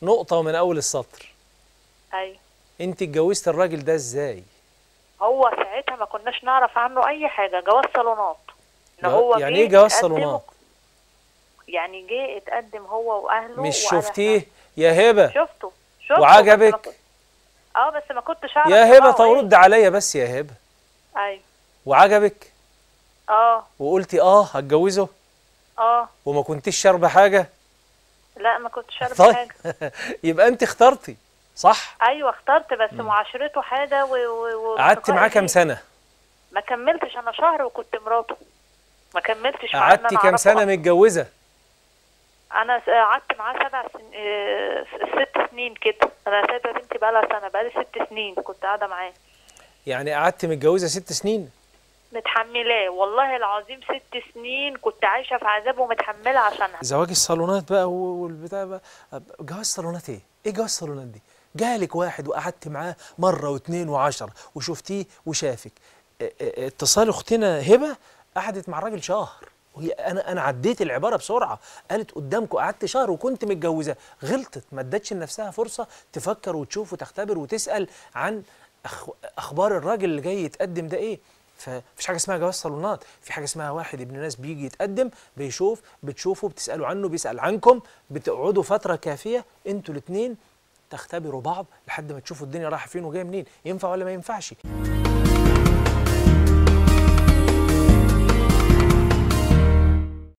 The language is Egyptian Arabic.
نقطه ومن اول السطر ايوه انت اتجوزت الراجل ده ازاي هو ساعتها ما كناش نعرف عنه اي حاجه جواز صالونات ان جوا- هو يعني جه ايه جواز اتقدم- صالونات يعني جه اتقدم هو واهله مش وأنا شفتيه يا هبه شفته شفته وعجبك؟ بس ما كنت- اه بس ما كنتش اعرف يا هبه طباعه طب إيه. رد عليا بس يا هبه ايوه وعجبك اه وقلتي اه هتجوزه اه وما كنتيش شاربه حاجه لا ما كنتش عارف طيب حاجه يبقى انت اخترتي صح ايوه اخترت بس معاشرته حاجه و... و... و... قعدت معاه كام سنه ما كملتش انا شهر وكنت مراته ما كملتش معاه إن قعدتي أنا كام أعرفه سنه أصلاً. متجوزه انا س- قعدت معاه سبع سن... آه، ست سنين كده انا سايبه بنتي بقالها سنه بقالي ست سنين كنت قاعده معاه يعني قعدت متجوزه ست سنين متحملاه والله العظيم ست سنين كنت عايشه في عذاب ومتحمله عشانها زواج الصالونات بقى و- والبتاع بقى جواز صالونات ايه؟ ايه جواز الصالونات دي؟ جالك واحد وقعدت معاه مره واثنين وعشرة وشفتيه وشافك ا- ا- اتصال اختنا هبه قعدت مع الراجل شهر وهي انا انا عديت العباره بسرعه قالت قدامكم قعدت شهر وكنت متجوزه غلطت ما ادتش لنفسها فرصه تفكر وتشوف وتختبر وتسال عن أخ اخبار الراجل اللي جاي يتقدم ده ايه فمفيش حاجه اسمها جواز صالونات في حاجه اسمها واحد ابن ناس بيجي يتقدم بيشوف بتشوفوا بتسالوا عنه بيسال عنكم بتقعدوا فتره كافيه انتوا الاثنين تختبروا بعض لحد ما تشوفوا الدنيا رايحه فين وجايه منين ينفع ولا ما ينفعش